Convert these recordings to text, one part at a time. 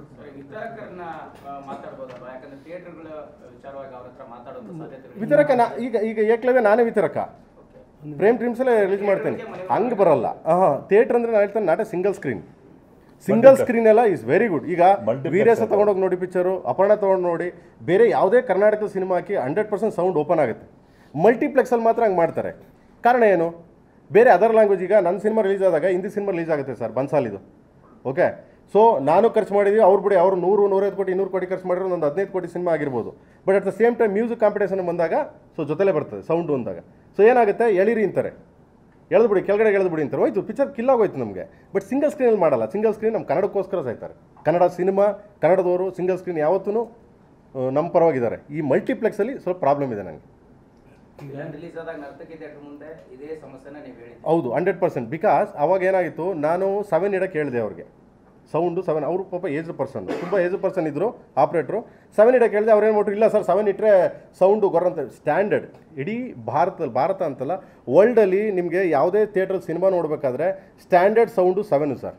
ವಿತರಕರನ್ನ ಆ, ಮಾತಾಡ್ಬೋದಲ್ವಾ ಯಾಕಂದ್ರೆ ಥಿಯೇಟರ್ಗಳ ವಿಚಾರವಾಗಿ ಅವ್ರ ಹತ್ರ ಮಾತಾಡೋದು ಸಾಧ್ಯತೆಗಳು ವಿತರಕ ನಾ ಈಗ ಈಗ ಏಕ್ಲವೇ ನಾನೇ ವಿತರಕ ಪ್ರೇಮ್ ಡ್ರೀಮ್ಸಲ್ಲೇ ರಿಲೀಸ್ ಮಾಡ್ತೇನೆ ಹಂಗೆ ಬರಲ್ಲ ಹಾಂ ಥಿಯೇಟ್ರ್ ಅಂದರೆ ನಾನು ಹೇಳ್ತೇನೆ ನಾಟ ಸಿಂಗಲ್ ಸ್ಕ್ರೀನ್ ಸಿಂಗಲ್ ಸ್ಕ್ರೀನ್ ಎಲ್ಲ ಇಸ್ ವೆರಿ ಗುಡ್ ಈಗ Multiplex ವೀರೇಶ ಅಂತ. ತಗೊಂಡೋಗಿ ನೋಡಿ ಪಿಕ್ಚರು ಅಪರ್ಣ ತೊಗೊಂಡು ನೋಡಿ ಬೇರೆ ಯಾವುದೇ ಕರ್ನಾಟಕದ ಸಿನಿಮಾ ಹಾಕಿ ಹಂಡ್ರೆಡ್ ಪರ್ಸೆಂಟ್ ಸೌಂಡ್ ಓಪನ್ ಆಗುತ್ತೆ ಮಲ್ಟಿಪ್ಲೆಕ್ಸಲ್ಲಿ ಮಾತ್ರ ಹಂಗೆ ಮಾಡ್ತಾರೆ ಕಾರಣ ಏನು ಬೇರೆ ಅದರ್ ಲ್ಯಾಂಗ್ವೇಜ್ ಈಗ ನನ್ನ ಸಿನಿಮಾ ರಿಲೀಸ್ ಆದಾಗ ಹಿಂದಿ ಸಿನಿಮಾ ರಿಲೀಸ್ ಆಗುತ್ತೆ ಸರ್ ಬನ್ಸಾಲಿದು ಓಕೆ ಸೊ ನಾನು ಖರ್ಚು ಮಾಡಿದ್ದೀವಿ ಅವ್ರು ಬಿಡಿ ಅವರು ನೂರು ನೂರೈದು ಕೋಟಿ ಇನ್ನೂರು ಕೋಟಿ ಖರ್ಚು ಮಾಡಿರೋ ಒಂದು ಹದಿನೈದು ಕೋಟಿ ಸಿನಿಮಾ ಆಗಿರ್ಬೋದು but at the same time music competition ಬಂದಾಗ ಸೊ ಜೊತೆಲೇ ಬರ್ತದೆ ಸೌಂಡು ಅಂದಾಗ ಸೊ ಏನಾಗುತ್ತೆ ಎಳಿರಿ ಅಂತಾರೆ ಎಳೆದು ಬಿಡಿ ಕೆಳಗಡೆ ಎಳೆದು ಬಿಡಿ ಅಂತಾರೆ ಹೋಯ್ತು ಪಿಕ್ಚರ್ ಕಿಲ್ಲಾಗೋಯ್ತು ನಮಗೆ ಬಟ್ ಸಿಂಗಲ್ ಸ್ಕ್ರೀನಲ್ಲಿ ಮಾಡಲ್ಲ ಸಿಂಗಲ್ ಸ್ಕ್ರೀನ್ ನಮ್ಮ ಕನ್ನಡಕ್ಕೋಸ್ಕರ ಸಾಯ್ತಾರೆ ಕನ್ನಡ ಸಿನಿಮಾ ಕನ್ನಡದವರು ಸಿಂಗಲ್ ಸ್ಕ್ರೀನ್ ಯಾವತ್ತೂ ನಮ್ಮ ಪರವಾಗಿದ್ದಾರೆ ಈ ಮಲ್ಟಿಪ್ಲೆಕ್ಸಲ್ಲಿ ಸ್ವಲ್ಪ ಪ್ರಾಬ್ಲಮ್ ಇದೆ ನನಗೆ ರಿಲೀಸ್ ಆದಾಗ ನರ್ತಕಿ ಥಿಯೇಟರ್ ಮುಂದೆ ಇದೇ ಸಮಸ್ಯೆನ ನೀವು ಹೇಳಿದ್ರಿ ಹೌದು ಹಂಡ್ರೆಡ್ ಪರ್ಸೆಂಟ್ ಬಿಕಾಸ್ ಅವಾಗ ಏನಾಗಿತ್ತು ನಾನು ಸೆವೆನ್ ಇಡಕ್ಕೆ ಹೇಳಿದೆ ಅವ್ರಿಗೆ ಸೌಂಡು ಸೆವೆನ್ ಅವರು ಪಾಪ ಏಜ್ ಪರ್ಸನ್ ತುಂಬ ಏಜ್ ಪರ್ಸನ್ ಇದ್ದರು ಆಪ್ರೇಟ್ರು ಸೆವೆನ್ ಇಡಕ್ಕೆ ಹೇಳಿದೆ ಅವ್ರು ಏನು ಮಾಡ್ರು ಇಲ್ಲ ಸರ್ ಸೆವೆನ್ ಇಟ್ಟರೆ ಸೌಂಡು ಗೊರಂತ ಸ್ಟ್ಯಾಂಡರ್ಡ್ ಇಡೀ ಭಾರತದಲ್ಲಿ ಭಾರತ ಅಂತಲ್ಲ ವರ್ಲ್ಡಲ್ಲಿ ನಿಮಗೆ ಯಾವುದೇ ಥಿಯೇಟ್ರಲ್ಲಿ ಸಿನಿಮಾ ನೋಡಬೇಕಾದ್ರೆ standard sound seven sir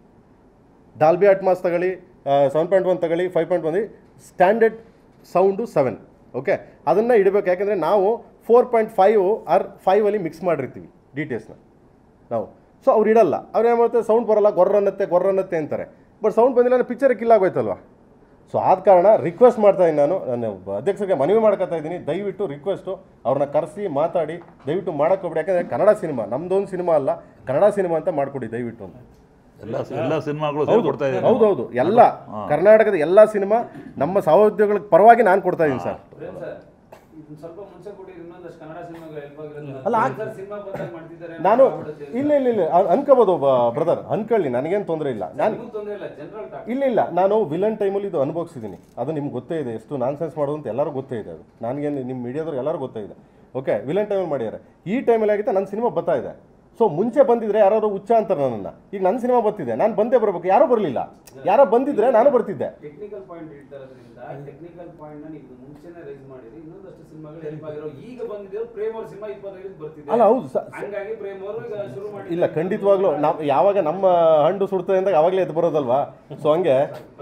Dolby Atmos ತಗೊಳ್ಳಿ ಸೆವೆನ್ ಪಾಯಿಂಟ್ ಒನ್ ತಗೊಳ್ಳಿ five point one standard sound seven okay ಅದನ್ನು ಇಡಬೇಕು ಯಾಕೆಂದರೆ ನಾವು ಫೋರ್ ಪಾಯಿಂಟ್ ಫೈವ್ ಆರ್ ಫೈವಲ್ಲಿ ಮಿಕ್ಸ್ ಮಾಡಿರ್ತೀವಿ ಡಿ ಟಿ ಎಸ್ನ ನಾವು ಸೊ ಅವ್ರು ಇಡಲ್ಲ ಅವ್ರು ಏನು ಮಾಡ್ತಾರೆ ಸೌಂಡ್ ಬರಲ್ಲ ಗೊರ್ರನ್ನತ್ತೆ ಗೊರ್ರನ್ನತ್ತೆ ಅಂತಾರೆ ಬಟ್ ಸೌಂಡ್ ಬಂದಿಲ್ಲ ಅಂದರೆ ಪಿಕ್ಚರ್ ಕಿಲ್ಲಾಗೋಯ್ತಲ್ವಾ ಸೊ ಆದ ಕಾರಣ ರಿಕ್ವೆಸ್ಟ್ ಮಾಡ್ತಾ ಇದ್ದೀನಿ ನಾನು ನಾನು ಅಧ್ಯಕ್ಷರಿಗೆ ಮನವಿ ಮಾಡ್ಕೊತಾ ಇದ್ದೀನಿ ದಯವಿಟ್ಟು ರಿಕ್ವೆಸ್ಟು ಅವ್ರನ್ನ ಕರೆಸಿ ಮಾತಾಡಿ ದಯವಿಟ್ಟು ಮಾಡೋಕ್ಕೋಗ್ಬಿಡಿ ಯಾಕಂದರೆ ಕನ್ನಡ ಸಿನಿಮಾ ನಮ್ಮದೊಂದು ಸಿನಿಮಾ ಅಲ್ಲ ಕನ್ನಡ ಸಿನಿಮಾ ಅಂತ ಮಾಡಿಕೊಡಿ ದಯವಿಟ್ಟು ಅಂತ ಎಲ್ಲ ಎಲ್ಲ ಸಿನಿಮಾಗಳು ಹೌದು ಕೊಡ್ತಾ ಇದ್ದಾರೆ ಹೌದೌದು ಎಲ್ಲ ಕರ್ನಾಟಕದ ಎಲ್ಲ ಸಿನಿಮಾ ನಮ್ಮ ಸಹೋದ್ಯೋಗಿಗಳ ಪರವಾಗಿ ನಾನು ಕೊಡ್ತಾ ಇದ್ದೀನಿ ಸರ್ ಪ್ರೇಮ್ ಸರ್ ಇದನ್ನ ಸ್ವಲ್ಪ ಮುಂಚೆ ಕೊಟ್ಟಿದ್ರೆ ಇನ್ನೊಂದಷ್ಟು ಕನ್ನಡ ಸಿನಿಮಾಗಳು ಹೆಲ್ಪ್ ಆಗಿರೋದು ಅಲ್ಲ, ಸರ್ ಸಿನಿಮಾ ಬಂದಾಗ ಮಾಡ್ತಿದ್ದಾರೆ ನಾನು ಇಲ್ಲ ಇಲ್ಲ ಇಲ್ಲ ಅನ್- ಅನ್ಕೋಬೋದು ಬ್ರದರ್ ಅನ್ಕೊಳ್ಳಿ ನನಗೇನು ತೊಂದರೆ ಇಲ್ಲ ನಾನು ನಿಮಗೂ ತೊಂದರೆ ಇಲ್ಲ ಜನರಲ್ ಟಾಕ್ ಇಲ್ಲ ಇಲ್ಲ ನಾನು ವಿಲನ್ ಟೈಮಲ್ಲಿ ಇದು ಅನುಭವಿಸಿದ್ದೀನಿ ಅದು ನಿಮ್ಗೆ ಗೊತ್ತೇ ಇದೆ ಎಷ್ಟು ನಾನ್ಸೆನ್ಸ್ ಮಾಡೋದು ಅಂತ ಎಲ್ಲರೂ ಗೊತ್ತೇ ಇದೆ ಅದು ನನಗೇನು ನಿಮ್ಮ ಮೀಡಿಯಾದವ್ರು ಎಲ್ಲರೂ ಗೊತ್ತೇ ಇದೆ ಓಕೆ ವಿಲನ್ ಟೈಮಲ್ಲಿ ಮಾಡ್ಯಾರೆ ಈ ಟೈಮಲ್ಲಿ ಆಗಿತ್ತು ನನ್ನ ಸಿನಿಮಾ ಬರ್ತಾ ಇದೆ ಸೊ ಮುಂಚೆ ಬಂದಿದ್ರೆ ಯಾರು ಹುಚ್ಚ ಅಂತಾರೆ ನನ್ನನ್ನು ಈಗ ನನ್ನ ಸಿನಿಮಾ ಬರ್ತಿದೆ ನಾನು ಬಂದೇ ಬರಬೇಕು ಯಾರೂ ಬರಲಿಲ್ಲ ಯಾರೋ ಬಂದಿದ್ರೆ ನಾನು ಬರ್ತಿದ್ದೆ ಟೆಕ್ನಿಕಲ್ ಪಾಯಿಂಟ್ ಇಡ್ತಾ ಇರೋದ್ರಿಂದ ಟೆಕ್ನಿಕಲ್ ಪಾಯಿಂಟ್ ನ ನೀವು ಮುಂಚೆನೆ ರೈಸ್ ಮಾಡಿರಿ ಇನ್ನೊಂದಷ್ಟು ಸಿನಿಮಾಗಳು ಹೆಲ್ಪ್ ಆಗಿರೋ ಈಗ ಬಂದಿರೋ ಪ್ರೇಮ್ ಅವ್ರ ಸಿನಿಮಾ ಇಪ್ಪತ್ತೈದು ಬರ್ತಿದೆ ಅಲ್ಲ ಹೌದು ಸ- ಹಂಗಾಗಿ ಪ್ರೇಮ್ ಅವರು ಈಗ ಶುರು ಮಾಡಿ ಇಲ್ಲ ಖಂಡಿತವಾಗ್ಲೂ ನಾವು ಯಾವಾಗ ನಮ್ಮ ಹಣ್ಣು ಸುಡ್ತದೆ ಅಂದಾಗ ಅವಾಗಲೇ ಎದ್ದು ಬರೋದಲ್ವಾ ಸೊ ಹಂಗೆ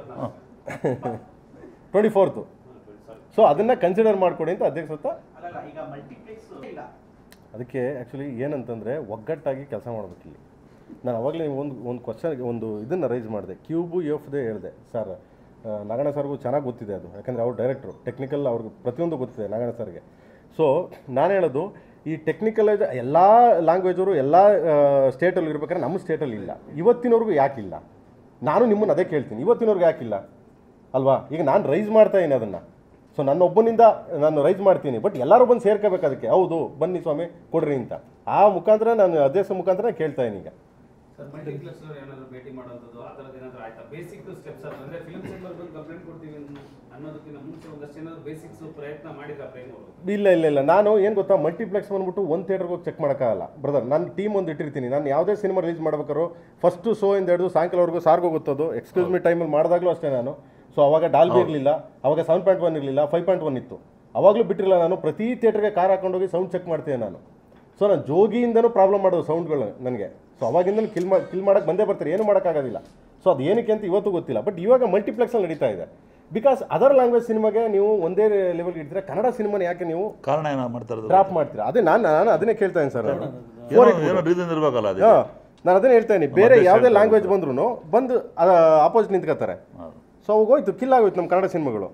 ಟ್ವೆಂಟಿ ಫೋರ್ತು ಸೊ ಅದನ್ನು ಕನ್ಸಿಡರ್ ಮಾಡ್ಕೊಡಿ ಅಂತ ಅಧ್ಯಕ್ಷ ಹತ್ರ ಅಲ್ಲಲ್ಲ ಈಗ ಮಲ್ಟಿಪ್ಲೆಕ್ಸ್ ಇಲ್ಲ ಅದಕ್ಕೆ ಆ್ಯಕ್ಚುಲಿ ಏನಂತಂದರೆ ಒಗ್ಗಟ್ಟಾಗಿ ಕೆಲಸ ಮಾಡ್ಬೇಕು ಇಲ್ಲಿ ನಾನು ಅವಾಗಲೇ ಒಂದು ಒಂದು ಕ್ವಶನ್ ಒಂದು ಇದನ್ನು ರೈಸ್ ಮಾಡಿದೆ ಕ್ಯೂಬು ಎಫ್ದೇ ಹೇಳಿದೆ ಸರ್ ನಾಗಣ್ಣ ಸರ್ಗೂ ಚೆನ್ನಾಗಿ ಗೊತ್ತಿದೆ ಅದು ಯಾಕಂದರೆ ಅವ್ರು ಡೈರೆಕ್ಟ್ರು ಟೆಕ್ನಿಕಲ್ ಅವ್ರಿಗೆ ಪ್ರತಿಯೊಂದು ಗೊತ್ತಿದೆ ನಾಗಣ್ಣ ಸರ್ಗೆ ಸೊ ನಾನು ಹೇಳೋದು ಈ ಟೆಕ್ನಿಕಲ್ ಎಲ್ಲ ಲ್ಯಾಂಗ್ವೇಜರು ಎಲ್ಲ ಸ್ಟೇಟಲ್ಲಿ ಇರ್ಬೇಕಾದ್ರೆ ನಮ್ಮ ಸ್ಟೇಟಲ್ಲಿ ಇಲ್ಲ ಇವತ್ತಿನವರೆಗೂ ಯಾಕಿಲ್ಲ ನಾನು ನಿಮ್ಮನ್ನು ಅದೇ ಕೇಳ್ತೀನಿ ಇವತ್ತಿನವ್ರಿಗೆ ಯಾಕಿಲ್ಲ ಅಲ್ವಾ ಈಗ ನಾನು ರೈಸ್ ಮಾಡ್ತಾ ಇದ್ದೀನಿ ಅದನ್ನು ಸೊ ನನ್ನ ಒಬ್ಬನಿಂದ ನಾನು ರೈಸ್ ಮಾಡ್ತೀನಿ ಬಟ್ ಎಲ್ಲರೂ ಬಂದು ಸೇರ್ಕೋಬೇಕು ಅದಕ್ಕೆ ಹೌದು ಬನ್ನಿ ಸ್ವಾಮಿ ಕೊಡ್ರಿ ಅಂತ ಆ ಮುಖಾಂತರ ನಾನು ಅಧ್ಯಕ್ಷ ಮುಖಾಂತರ ಕೇಳ್ತಾ ಇದ್ದೀನಿ ಈಗ ಸರ್ ಮಲ್ಟಿಪ್ಲೆಕ್ಸ್ ಅವ್ರು ಏನಾದ್ರು ಭೇಟಿ ಮಾಡುವಂಥದ್ದು ಆ ಥರದ್ದು ಏನಾದ್ರು ಆಯ್ತಾ ಬೇಸಿಕ್ ಸ್ಟೆಪ್ಸ್ ಅಂದ್ರೆ ಫಿಲ್ಮ್ ಚೇಂಬರ್ ಬಂದು ಕಂಪ್ಲೇಂಟ್ ಕೊಡ್ತೀವಿ ಅನ್- ಅನ್ನೋದಕ್ಕಿಂತ ಮುಂಚೆ ಒಂದಷ್ಟು ಏನಾದ್ರು ಬೇಸಿಕ್ಸ್ ಪ್ರಯತ್ನ ಮಾಡಿದ್ರ ಪ್ರೇಮ್ ಅವರು ಇಲ್ಲ ಇಲ್ಲ ಇಲ್ಲ ನಾನು ಏನು ಗೊತ್ತಾ ಮಲ್ಟಿಪ್ಲೆಕ್ಸ್ ಬಂದ್ಬಿಟ್ಟು ಒಂದು ಥಿಯೇಟರ್ಗೆ ಹೋಗಿ ಚೆಕ್ ಮಾಡೋಕ್ಕಾಗಲ್ಲ ಬ್ರದರ್ ನಾನು ಟೀಮ್ ಒಂದು ಇಟ್ಟಿರ್ತೀನಿ ನಾನು ಯಾವುದೇ ಸಿನಿಮಾ ರಿಲೀಸ್ ಮಾಡ್ಬೇಕಾದ್ರು ಫಸ್ಟು ಶೋ ಇಂದ ಹಿಡಿದು ಸಾಯಂಕಾಲವರೆಗೂ ಸಾರ್ಗೆ ಹೋಗುತ್ತದು ಎಕ್ಸ್ಕ್ಯೂಸ್ ಮಿ ಟೈಮಲ್ಲಿ ಮಾಡಿದಾಗಲೂ ಅಷ್ಟೇ ನಾನು ಸೊ ಅವಾಗ ಡಾಲ್ಬಿ ಇರಲಿಲ್ಲ ಅವಾಗ ಸೆವೆನ್ ಪಾಯಿಂಟ್ ಒನ್ ಇರಲಿಲ್ಲ ಫೈವ್ ಪಾಯಿಂಟ್ ಒನ್ ಇತ್ತು ಅವಾಗಲೂ ಬಿಟ್ಟಿರಲಿಲ್ಲ ನಾನು ಪ್ರತಿ ಥಿಯೇಟರ್ಗೆ ಕಾರ್ ಹಾಕೊಂಡೋಗಿ ಸೌಂಡ್ ಚೆಕ್ ಮಾಡ್ತೀನಿ ನಾನು ಸೊ ನಾನು ಜೋಗಿಯಿಂದನೂ ಪ್ರಾಬ್ಲಮ್ ಮಾಡೋದು ಸೌಂಡ್ಗಳು ನನಗೆ ಸೊ ಅವಾಗಿಂದನೂ ಕಿಲ್ ಮಾ ಕಿಲ್ ಮಾಡೋಕ್ಕೆ ಬಂದೇ ಬರ್ತಾರೆ ಏನು ಮಾಡೋಕ್ಕಾಗೋದಿಲ್ಲ ಸೊ ಅದು ಏನಕ್ಕೆ ಅಂತ ಇವತ್ತು ಗೊತ್ತಿಲ್ಲ ಬಟ್ ಇವಾಗ ಮಲ್ಟಿಪ್ಲೆಕ್ಸಲ್ಲಿ ನಡೀತಾ ಇದೆ ಬಿಕಾಸ್ ಅದರ್ ಲ್ಯಾಂಗ್ವೇಜ್ ಸಿನಿಮಾಗೆ ನೀವು ಒಂದೇ ಲೆವೆಲ್ಗೆ ಇಡ್ತೀರಾ ಕನ್ನಡ ಸಿನಿಮಾನ ಯಾಕೆ ನೀವು ಕಾರಣ ಏನೋ ಮಾಡ್ತಾ ಇರೋದು ಡ್ರಾಪ್ ಮಾಡ್ತೀರಾ ಅದೇ ನಾನು ನಾನು ಅದನ್ನೇ ಕೇಳ್ತಾ ಇದ್ದೀನಿ ಸರ್ ನಾನು ಏನೋ ಏನೋ ರೀಸನ್ ಇರ್ಬೇಕಲ್ಲ ಅದಕ್ಕೆ ಹಾಂ ನಾನು ಅದನ್ನೇ ಹೇಳ್ತಾ ಇದ್ದೀನಿ ಬೇರೆ ಮತ್ತೆ ಯಾವುದೇ ಹೇಳ್ತಾ ಲ್ಯಾಂಗ್ವೇಜ್ ಬಂದ್ರು ಬಂದು ಆಪೋಸಿಟ್ ನಿಂತ್ಕೋತಾರೆ ಹೌದು. ಸೊ ಅವಾಗ ಹೋಯ್ತು ಕಿಲ್ ಆಗೋಯ್ತು ನಮ್ಮ ಕನ್ನಡ ಸಿನಿಮಾಗಳು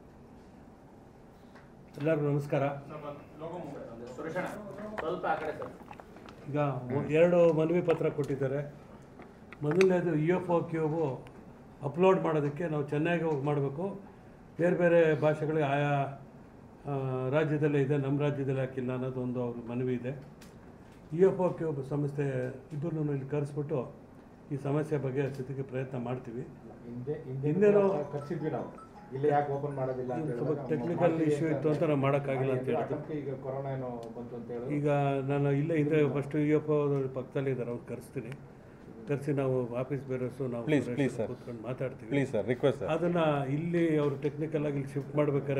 ಎಲ್ಲರಿಗೂ ನಮಸ್ಕಾರ ಸುರೇಶಣ್ಣ ಸ್ವಲ್ಪ ಆ ಕಡೆ ಸರ್ ಈಗ ಒ- ಎರಡು ಮನವಿ ಪತ್ರ ಕೊಟ್ಟಿದ್ದಾರೆ ಮೊದಲನೇದು U F O Qube upload ಮಾಡೋದಕ್ಕೆ ನಾವು ಚೆನ್ನಾಗಿ ಹೋಗಿ ಮಾಡಬೇಕು ಬೇರೆ ಬೇರೆ ಭಾಷೆಗಳಿಗೆ ಆಯಾ ಆ, ರಾಜ್ಯದಲ್ಲೇ ಇದೆ ನಮ್ಮ ರಾಜ್ಯದಲ್ಲಿ ಹಾಕಿಲ್ಲ ಅನ್ನೋದು ಒಂದು ಅವ್ರ ಮನವಿ ಇದೆ ಯು ಎಫ್ ಒ ಕ್ಯೂಬ್ ಸಂಸ್ಥೆ ಇಬ್ಬರನ್ನು ಇಲ್ಲಿ ಕರೆಸ್ಬಿಟ್ಟು ಈ ಸಮಸ್ಯೆ ಬಗ್ಗೆ ಸ್ಥಿತಿಗೆ ಪ್ರಯತ್ನ ಮಾಡ್ತೀವಿ ಹಿಂದೆ ಹಿಂದೆನೂ ಕರ್ಸಿದ್ವಿ ನಾವು ಇಲ್ಲಿ ಯಾಕೆ ಓಪನ್ ಮಾಡೋದಿಲ್ಲ ಅಂತ ಸ್ವಲ್ಪ ಹೇಳಿದಾಗ ಟೆಕ್ನಿಕಲ್ ಮಾಡ್ತೀವಿ ಇಶ್ಯೂ ಅಂತ ಇತ್ತು ಅಂತ ನಾವು ಮಾಡೋಕ್ಕಾಗಿಲ್ಲ ಅಂತ ಅಂದ್ರೆ ಹೇಳಿದ್ರು ಅಟಂಪ್ಟ್ ಈಗ ಕೊರೋನಾ ಏನೋ ಬಂತು ಅಂತ ಹೇಳಿ ಈಗ ನಾನು ಇಲ್ಲೇ ಹಿಂದೆ ಫಸ್ಟ್ ಯು ಎಫ್ ಪಕ್ಕದಲ್ಲಿ ಇದ್ದಾರೆ ಅವ್ರು ಕರೆಸ್ತೀನಿ ಕರೆಸಿ ನಾವು ಆಫೀಸ್ ಬೇರೆಸು ನಾವು Please, ಬೇರೆಸು please, sir. ಕೂತ್ಕೊಂಡು ಮಾತಾಡ್ತೀವಿ ಪ್ಲೀಸ್ ಸರ್ ರಿಕ್ವೆಸ್ಟ್ ಸರ್ ಅದನ್ನು ಇಲ್ಲಿ ಅವರು ಟೆಕ್ನಿಕಲ್ ಆಗಿ ಇಲ್ಲಿ ಶಿಫ್ಟ್ ಮಾಡ್ಬೇಕಾದ್ರೆ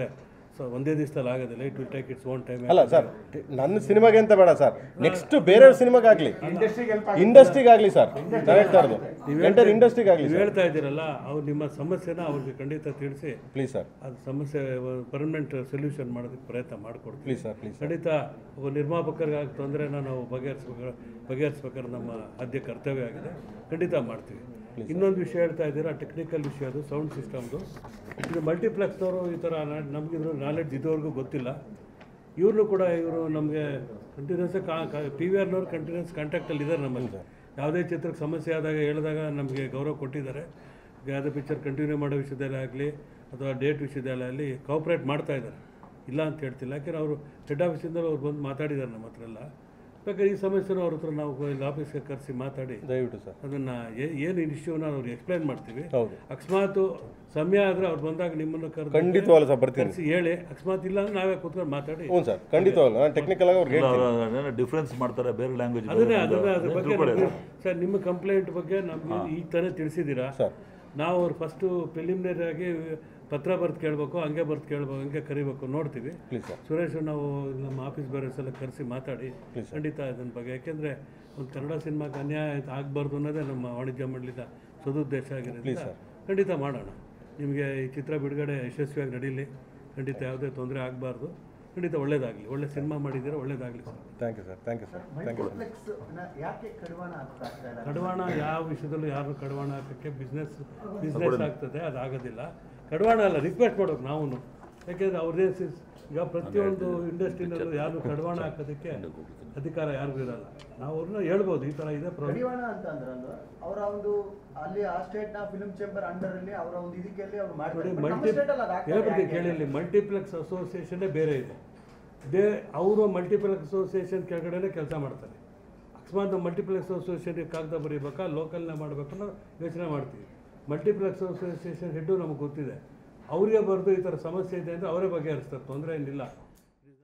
ಸೊ ಒಂದೇ ದಿವಸದಲ್ಲಿ ಆಗೋದಿಲ್ಲ it will take its own time ಅಲ್ಲ ಸರ್ ನನ್ನ ಸಿನಿಮಾಗೆ ಅಂತ ಬೇಡ ಸರ್ ನೆಕ್ಸ್ಟ್ ಬೇರೆಯವ್ರ ಸಿನಿಮಾಗಾಗಲಿ ಇಂಡಸ್ಟ್ರಿಗಾಗಲಿ ಸರ್ ನಾನು ಹೇಳ್ತಾ ಇರೋದು ಎಂಟರ್ ಇಂಡಸ್ಟ್ರಿಗಾಗಲಿ ನೀವು ಸರ್ ಹೇಳ್ತಾ ಇದ್ದೀರಲ್ಲ ಅವ್ರು ನಿಮ್ಮ ಸಮಸ್ಯೆನ ಅವ್ರಿಗೆ ಖಂಡಿತ ತಿಳಿಸಿ ಪ್ಲೀಸ್ ಸರ್ ಅದು ಸಮಸ್ಯೆ ಪರ್ಮನೆಂಟ್ ಸೊಲ್ಯೂಷನ್ ಮಾಡೋದಕ್ಕೆ ಪ್ರಯತ್ನ ಮಾಡಿಕೊಡ್ತೀವಿ ಪ್ಲೀಸ್ ಸರ್ ಪ್ಲೀಸ್ ಖಂಡಿತ ಒಬ್ಬ ನಿರ್ಮಾಪಕರಿಗೆ ಆಗ ತೊಂದರೆನ ನಾವು ಬಗೆಹರಿಸ್ಬೇಕು ಬಗೆಹರಿಸ್ಬೇಕಾದ್ರೆ ನಮ್ಮ ಆದ್ಯ ಕರ್ತವ್ಯ ಆಗಿದೆ ಖಂಡಿತ ಮಾಡ್ತೀವಿ ಇನ್ನೊಂದು ವಿಷಯ ಹೇಳ್ತಾ ಇದ್ದೀರಾ ಟೆಕ್ನಿಕಲ್ ವಿಷಯ ಅದು ಸೌಂಡ್ ಸಿಸ್ಟಮ್ದು ಇದು ಮಲ್ಟಿಪ್ಲೆಕ್ಸ್ನವರು ಈ ಥರ ನಮಗೆ ಇದ್ರ ನಾಲೆಡ್ಜ್ ಇದುವರೆಗೂ ಗೊತ್ತಿಲ್ಲ ಇವ್ರನ್ನೂ ಕೂಡ ಇವರು ನಮಗೆ ಕಂಟಿನ್ಯೂಸ್ ಪಿ ವಿ ಆರ್ನವ್ರು ಕಂಟಿನ್ಯೂಸ್ ಕಾಂಟ್ಯಾಕ್ಟಲ್ಲಿ ಇದ್ದಾರೆ ನಮ್ಮಲ್ಲಿ ಯಾವುದೇ ಚಿತ್ರಕ್ಕೆ ಸಮಸ್ಯೆ ಆದಾಗ ಹೇಳಿದಾಗ ನಮಗೆ ಗೌರವ ಕೊಟ್ಟಿದ್ದಾರೆ ಯಾವುದೇ ಪಿಕ್ಚರ್ ಕಂಟಿನ್ಯೂ ಮಾಡೋ ವಿಷಯದಲ್ಲೇ ಆಗಲಿ ಅಥವಾ ಡೇಟ್ ವಿಷಯದಲ್ಲೇ ಆಗಲಿ ಕೋಆಪ್ರೇಟ್ ಮಾಡ್ತಾ ಇದ್ದಾರೆ ಇಲ್ಲ ಅಂತ ಹೇಳ್ತಿಲ್ಲ ಯಾಕೆಂದ್ರೆ ಅವರು ಹೆಡ್ ಆಫೀಸಿಂದ ಅವ್ರು ಬಂದು ಮಾತಾಡಿದ್ದಾರೆ ನಮ್ಮ ಹತ್ರ ಎಲ್ಲ ಬೇಕಾದ್ರೆ ಈ ಸಮಸ್ಯೆನೂ ಅವ್ರ ಹತ್ರ ನಾವು ಇಲ್ಲಿ ಆಫೀಸ್ಗೆ ಕರೆಸಿ ಮಾತಾಡಿ ದಯವಿಟ್ಟು ಸರ್ ಅದನ್ನು ಏನು ಇಶ್ಯೂನ ಅವ್ರಿಗೆ ಎಕ್ಸ್ಪ್ಲೈನ್ ಮಾಡ್ತೀವಿ ಹೌದು ಅಕಸ್ಮಾತ್ ಸಮಯ ಆದರೆ ಅವ್ರು ಬಂದಾಗ ನಿಮ್ಮನ್ನು ಕರೆದು ಖಂಡಿತವಾಗ್ಲೂ ಸರ್ ಬರ್ತೀನಿ ಕರೆಸಿ ಹೇಳಿ ಅಕಸ್ಮಾತ್ ಇಲ್ಲ ಅಂದ್ರೆ ನಾವೇ ಕೂತ್ಕೊಂಡು ಮಾತಾಡಿ ಹ್ಞೂ ಸರ್ ಖಂಡಿತವಾಗ್ಲೂ ನಾನು ಟೆಕ್ನಿಕಲ್ ಆಗಿ ಅವ್ರಿಗೆ ಹೇಳ್ತೀನಿ ಡಿಫ್ರೆನ್ಸ್ ಮಾಡ್ತಾರೆ ಬೇರೆ ಲ್ಯಾಂಗ್ವೇಜ್ ಅದನ್ನೇ ಅದನ್ನೇ ಅದ್ರ ಬಗ್ಗೆ ನಮ್ಗೆ- ಸರ್ ನಿಮ್ಮ ಕಂಪ್ಲೇಂಟ್ ಬಗ್ಗೆ ನಮ್ಗೆ ಈಗ ತಾನೇ ತಿಳಿಸಿದ್ದೀರಾ ಸರ್ ನಾವು ಅವ್ರು ಫಸ್ಟು ಪ್ರಿಲಿಮಿನರಿ ಆಗಿ ಪತ್ರ ಬರ್ದು ಕೇಳಬೇಕು ಹಂಗೆ ಬರ್ದು ಕೇಳ್ಬೇಕು ಹಂಗೆ ಕರಿಬೇಕು ನೋಡ್ತೀವಿ ಪ್ಲೀಸ್ ಸರ್ ಸುರೇಶ್ ನಾವು ನಮ್ಮ ಆಫೀಸ್ ಬೇರೆಸ್ ಎಲ್ಲ ಕರೆಸಿ ಮಾತಾಡಿ ಖಂಡಿತ ಇದನ್ನ ಬಗ್ಗೆ ಯಾಕೆಂದರೆ ಒಂದು ಕನ್ನಡ ಸಿನಿಮಾಗೆ ಅನ್ಯಾಯ ಆಗಬಾರ್ದು ಅನ್ನೋದೇ ನಮ್ಮ ವಾಣಿಜ್ಯ ಮಂಡಳಿದ ಸದುದ್ದೇಶ ಆಗಿರೋದ್ರಿಂದ ಖಂಡಿತ ಮಾಡೋಣ ನಿಮಗೆ ಈ ಚಿತ್ರ ಬಿಡುಗಡೆ ಯಶಸ್ವಿಯಾಗಿ ನಡೀಲಿ ಖಂಡಿತ ಯಾವುದೇ ತೊಂದರೆ ಆಗಬಾರ್ದು ಖಂಡಿತ ಒಳ್ಳೇದಾಗಲಿ ಒಳ್ಳೆ ಸಿನಿಮಾ ಮಾಡಿದ್ದೀರಾ ಒಳ್ಳೇದಾಗಲಿ sir thank you sir thank you sir thank you sir multiplex ಯಾಕೆ ಕಡಿವಾಣ ಆಗ್ತಾ ಇಲ್ಲ ಕಡಿವಾಣ ಯಾವ ವಿಷಯದಲ್ಲೂ ಯಾರು ಕಡಿವಾಣ ಹಾಕೋಕ್ಕೆ ಬಿಸ್ನೆಸ್ ಬಿಸ್ನೆಸ್ ಆಗ್ತದೆ ಅದಾಗೋದಿಲ್ಲ ಕಡಿವಾಣ ಅಲ್ಲ ರಿಕ್ವೆಸ್ಟ್ ಮಾಡೋದು ನಾವು ಯಾಕೆಂದರೆ ಅವ್ರದೇ ಈಗ ಪ್ರತಿಯೊಂದು ಇಂಡಸ್ಟ್ರಿನಲ್ಲೂ ಯಾರು ಕಡಿವಾಣ ಹಾಕೋದಕ್ಕೆ ಅಧಿಕಾರ ಯಾರಿಗೂ ಇರಲ್ಲ ನಾವು ಅವ್ರನ್ನ ಹೇಳ್ಬೋದು ಈ ಥರ ಇದೆ ಪ್ರಾಬ್ಲಮ್ ಕಡಿವಾಣ ಅಂತ ಅಂದ್ರಲ್ವ ಅವರ ಒಂದು ಅಲ್ಲಿ ಆ ಸ್ಟೇಟ್ ನ ಫಿಲ್ಮ್ ಚೇಂಬರ್ ಅಂಡರ್ ಅಲ್ಲಿ ಅವರ ಒಂದು ಇದಕ್ಕೆಲ್ಲಿ ಅವ್ರು ನೋಡಿ ಮಾಡ್ತಾರೆ But ನಮ್ಮ ಮಲ್ಟಿ state ಅಲ್ಲಿ ಅದು ಆಗ್ತಾ ಹೇಳ್ಬಿಟ್ಟು ಯಾಕೆ? ಕೇಳಿ ಇಲ್ಲಿ ಮಲ್ಟಿಪ್ಲೆಕ್ಸ್ ಅಸೋಸಿಯೇಷನ್ನೇ ಬೇರೆ ಇದೆ ಬೇ ಅವರು ಮಲ್ಟಿಪ್ಲೆಕ್ಸ್ ಅಸೋಸಿಯೇಷನ್ ಕೆಳಗಡೆನೇ ಕೆಲಸ ಮಾಡ್ತಾರೆ ಅಕಸ್ಮಾತ್ ನಾವು ಮಲ್ಟಿಪ್ಲೆಕ್ಸ್ ಅಸೋಸಿಯೇಷನ್ಗೆ ಕಾಗದ ಬರೀಬೇಕಾ ಲೋಕಲ್ನೇ ಮಾಡಬೇಕು ಅನ್ನೋ ಯೋಚನೆ ಮಾಡ್ತೀವಿ ಮಲ್ಟಿಪ್ಲೆಕ್ಸ್ ಅಸೋಸಿಯೇಷನ್ ಹೆಡ್ಡು ನಮಗೆ ಗೊತ್ತಿದೆ ಅವರಿಗೆ ಬರೆದು ಈ ಥರ ಸಮಸ್ಯೆ ಇದೆ ಅಂದರೆ ಅವರೇ ಬಗೆಹರಿಸ್ತಾರೆ ತೊಂದರೆ ಏನಿಲ್ಲ